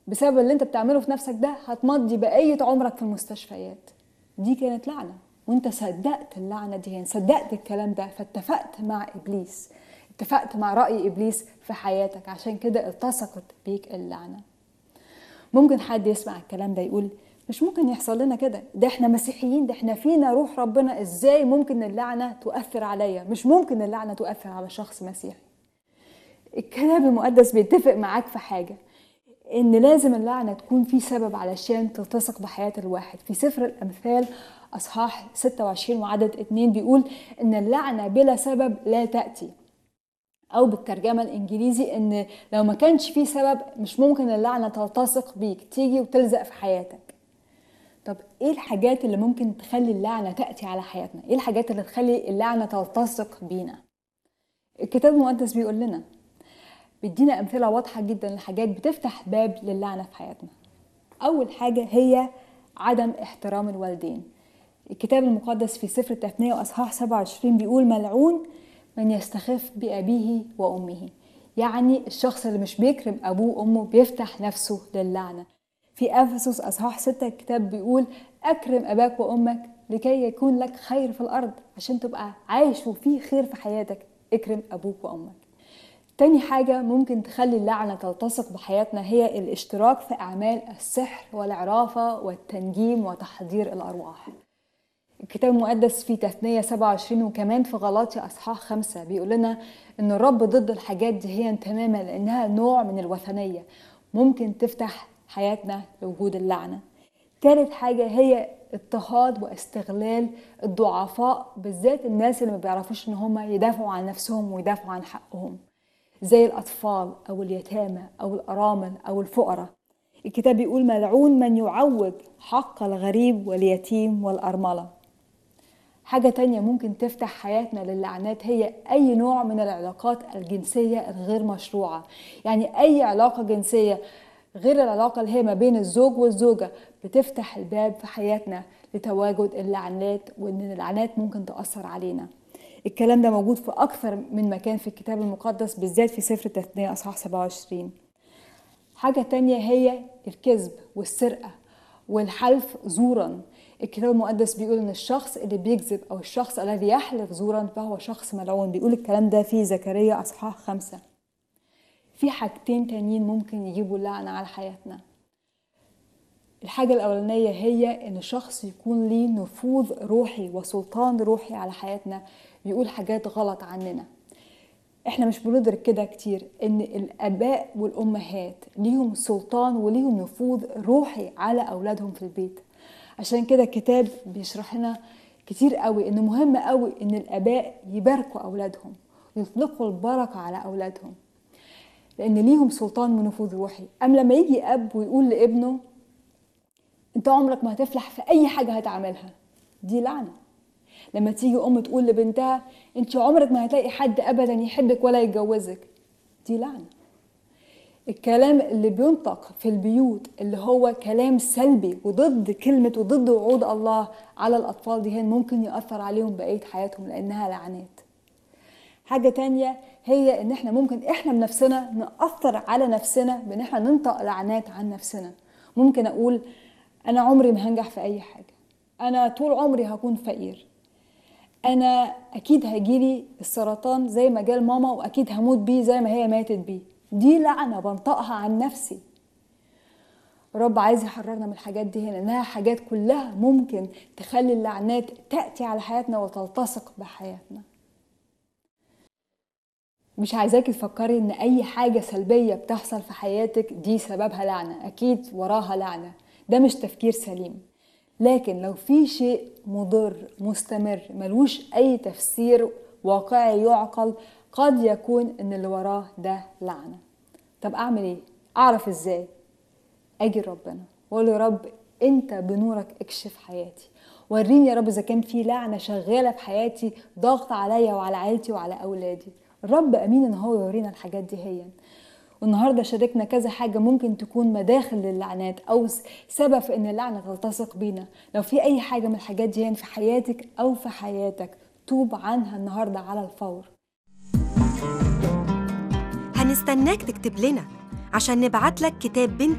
بسبب اللي انت بتعمله في نفسك ده هتمضي بقية عمرك في المستشفيات دي كانت لعنة وانت صدقت اللعنة دي يعني صدقت الكلام ده فاتفقت مع إبليس اتفقت مع رأي إبليس في حياتك عشان كده التصقت بيك اللعنة ممكن حد يسمع الكلام ده يقول مش ممكن يحصل لنا كده ده احنا مسيحيين ده احنا فينا روح ربنا ازاي ممكن اللعنة تؤثر عليا مش ممكن اللعنة تؤثر على شخص مسيحي الكتاب المقدس بيتفق معاك في حاجة ان لازم اللعنة تكون في سبب علشان تلتصق بحياة الواحد في سفر الامثال اصحاح 26 وعدد 2 بيقول ان اللعنة بلا سبب لا تأتي او بالترجمة الانجليزي ان لو ما كانش في سبب مش ممكن اللعنة تلتصق بيك تيجي وتلزق في حياتك طب ايه الحاجات اللي ممكن تخلي اللعنة تأتي على حياتنا ايه الحاجات اللي تخلي اللعنة تلتصق بينا الكتاب المقدس بيقول لنا بيدينا أمثلة واضحة جدا لحاجات بتفتح باب للعنة في حياتنا أول حاجة هي عدم احترام الوالدين الكتاب المقدس في سفر التثنية وأصحاح 27 بيقول ملعون من يستخف بأبيه وأمه يعني الشخص اللي مش بيكرم أبوه وأمه بيفتح نفسه للعنة في أفسس أصحاح 6 الكتاب بيقول أكرم أباك وأمك لكي يكون لك خير في الأرض عشان تبقى عايش وفيه خير في حياتك اكرم أبوك وأمك تاني حاجة ممكن تخلي اللعنة تلتصق بحياتنا هي الاشتراك في أعمال السحر والعرافة والتنجيم وتحضير الأرواح الكتاب المقدس في تثنية 27 وكمان في غلاطي أصحاح خمسة بيقول لنا إن الرب ضد الحاجات دي هي تماما لأنها نوع من الوثنية ممكن تفتح حياتنا لوجود اللعنة تالت حاجة هي اضطهاد واستغلال الضعفاء بالذات الناس اللي ما بيعرفوش ان هم يدافعوا عن نفسهم ويدافعوا عن حقهم زي الأطفال أو اليتامى أو الأرامل أو الفقراء الكتاب بيقول ملعون من يعوج حق الغريب واليتيم والأرملة حاجة تانية ممكن تفتح حياتنا للعنات هي أي نوع من العلاقات الجنسية الغير مشروعة يعني أي علاقة جنسية غير العلاقة اللي هي ما بين الزوج والزوجة بتفتح الباب في حياتنا لتواجد اللعنات وإن اللعنات ممكن تأثر علينا الكلام ده موجود في أكثر من مكان في الكتاب المقدس بالذات في سفر التثنية أصحاح 27 حاجة تانية هي الكذب والسرقة والحلف زورا الكتاب المقدس بيقول ان الشخص اللي بيكذب او الشخص الذي يحلف زورا فهو شخص ملعون بيقول الكلام ده في زكريا اصحاح خمسة في حاجتين تانيين ممكن يجيبوا اللعنة على حياتنا الحاجة الأولانية هي إن شخص يكون ليه نفوذ روحي وسلطان روحي على حياتنا يقول حاجات غلط عننا احنا مش بندرك كده كتير ان الاباء والامهات ليهم سلطان وليهم نفوذ روحي على اولادهم في البيت عشان كده الكتاب بيشرح لنا كتير قوي ان مهم قوي ان الاباء يباركوا اولادهم ويطلقوا البركه على اولادهم لان ليهم سلطان ونفوذ روحي ام لما يجي اب ويقول لابنه انت عمرك ما هتفلح في اي حاجه هتعملها دي لعنه لما تيجي ام تقول لبنتها انت عمرك ما هتلاقي حد ابدا يحبك ولا يتجوزك دي لعنه الكلام اللي بينطق في البيوت اللي هو كلام سلبي وضد كلمة وضد وعود الله على الأطفال دي ممكن يأثر عليهم بقية حياتهم لأنها لعنات حاجة تانية هي إن إحنا ممكن إحنا بنفسنا نأثر على نفسنا بإن إحنا ننطق لعنات عن نفسنا ممكن أقول أنا عمري ما هنجح في أي حاجة أنا طول عمري هكون فقير انا اكيد هيجيلي السرطان زي ما جال ماما واكيد هموت بيه زي ما هي ماتت بيه دي لعنه بنطقها عن نفسي رب عايز يحررنا من الحاجات دي هنا لانها حاجات كلها ممكن تخلي اللعنات تاتي على حياتنا وتلتصق بحياتنا مش عايزاكي تفكري ان اي حاجه سلبيه بتحصل في حياتك دي سببها لعنه اكيد وراها لعنه ده مش تفكير سليم لكن لو في شيء مضر مستمر ملوش اي تفسير واقعي يعقل قد يكون ان اللي وراه ده لعنه طب اعمل ايه اعرف ازاي اجي ربنا واقول يا رب انت بنورك اكشف حياتي وريني يا رب اذا كان في لعنه شغاله في حياتي ضغط عليا وعلى عيلتي وعلى اولادي الرب امين ان هو يورينا الحاجات دي هي والنهارده شاركنا كذا حاجه ممكن تكون مداخل للعنات او سبب في ان اللعنه تلتصق بينا لو في اي حاجه من الحاجات دي في حياتك او في حياتك توب عنها النهارده على الفور هنستناك تكتب لنا عشان نبعت لك كتاب بنت